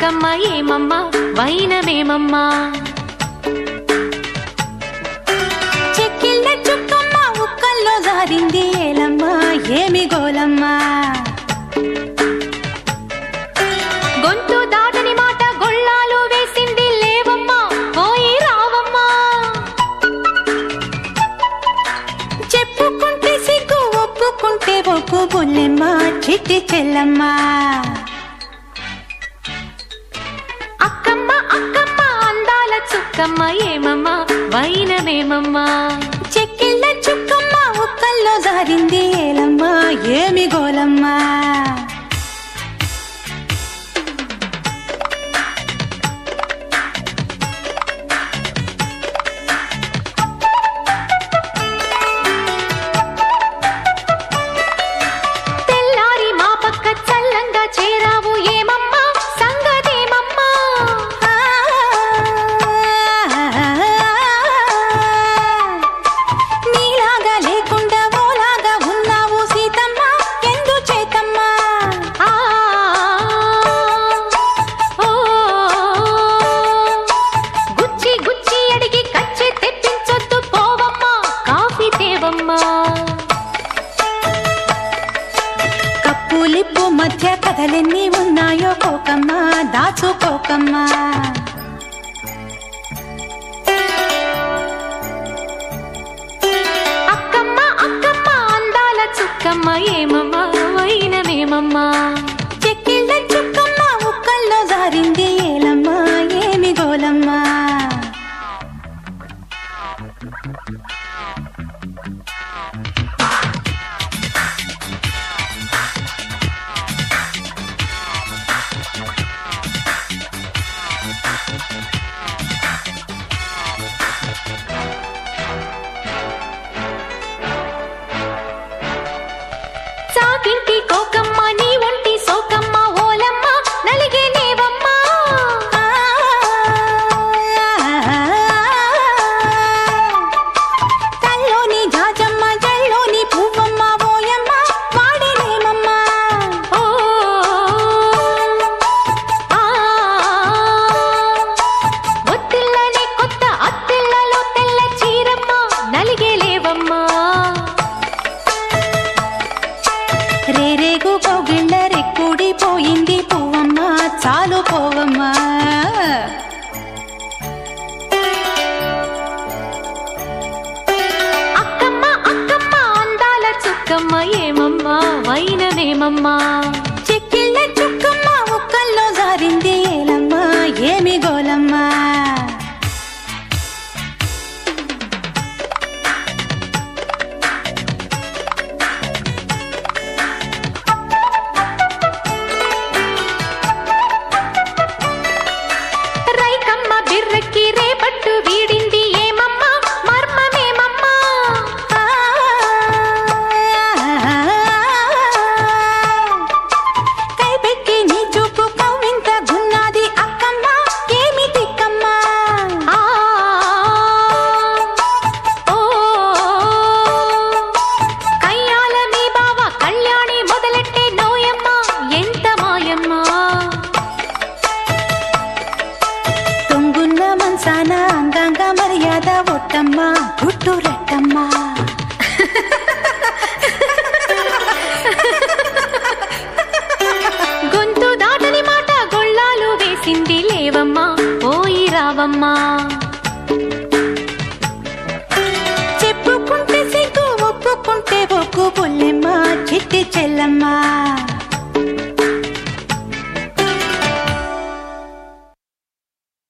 అక్కమ్మ ఏమమ్మా వైనమేమమ్మా చెక్కిళ్ళ చుక్కమ్మ ఉక్కల్లో జారింది ఏలమ్మ ఏమి గోలమ్మ గొంతు దాటని మాట గొళ్ళాలు వేసింది లేవమ్మా పోయి రావమ్మా చెప్పుకుంటే సిగ్గు ఒప్పుకుంటే ఒప్పు బుల్లెమ్మ చిట్టి చెల్లమ్మ అక్కమ్మ అక్కమ్మ అందాల చుక్కమ్మ ఏమమ్మా వైనమేమమ్మా చెక్కిళ్ళ చుక్కమ్మ ఉక్కల్లో జారింది ఏలమ్మ ఏమి గోలమ్మ తెల్లారి మా పక్క చల్లంగా చేరావు ఏమమ్మా సంగతేమమ్మా నీలాగా లేకుండా ఓలాగా ఉన్నావు సీతమ్మ ఎందు చేతమ్మా ఆ ఓ గుచ్చి గుచ్చి అడిగి కచ్చి తెప్పించొద్దు పోవమ్మా కాఫీ తేవమ్మా కప్పులిప్పు మధ్య కథలెన్ని ఉన్నాయో కోకమ్మా దాచుకోకమ్మా అక్కమ్మ అక్కమ్మ అందాల చుక్కమ్మ ఏమమ్మా వైనమేమమ్మా చెక్కిళ్ళ చుక్కమ్మ ఉక్కల్లో జారింది ఏలమ్మా ఏమి గోలమ్మా చాకింటి కోకమ్మ నీ ఒంటి సోకమ్మ ఓలమ్మ నలిగే లేవమ్మా తల్లోని జాజమ్మ జల్లోని పువ్వమ్మ ఓయమ్మ వాడినేమమ్మా ఓ ఆ ఒత్తిళ్ళని కొత్త అత్తిళ్ళలో తెల్ల చీరమ్మ నలిగే లేవమ్మా రేరేగు కోగిళ్ళ రెక్కుడి పోయింది పువ్వమ్మ చాలు పోవమ్మా అక్కమ్మ అక్కమ్మ అందాల చుక్కమ్మ ఏమమ్మా వైనమేమమ్మా చెక్కిళ్ళ చుక్కమ్మ ఉక్కల్లో జారింది ఏలమ్మ ఏమి గోలమ్మా రైకమ్మ బిర్రెక్కి రేపట్టు వీడింది ఏమమ్మా మర్మమేమమ్మా కైపెక్కి నీ చూపు కవ్వింత గున్నాది అక్కమ్మ ఏమి తిక్కమ్మా ఆ ఓ కయ్యాల మీ బావ కళ్యాణి మొదలెట్టే నోయమ్మ ఎంత మాయమ్మా తొంగున్న మనసాన అంగాంగ మర్యాద ఒట్టమ్మ గుట్టు రట్టమ్మ గొంతు దాటని మాట గొళ్ళాలు వేసింది లేవమ్మా పోయి రావమ్మా చెప్పుకుంటే సిగ్గు ఒప్పుకుంటే ఒక్కు బుల్లెమ్మ చిట్టి చెల్లమ్మ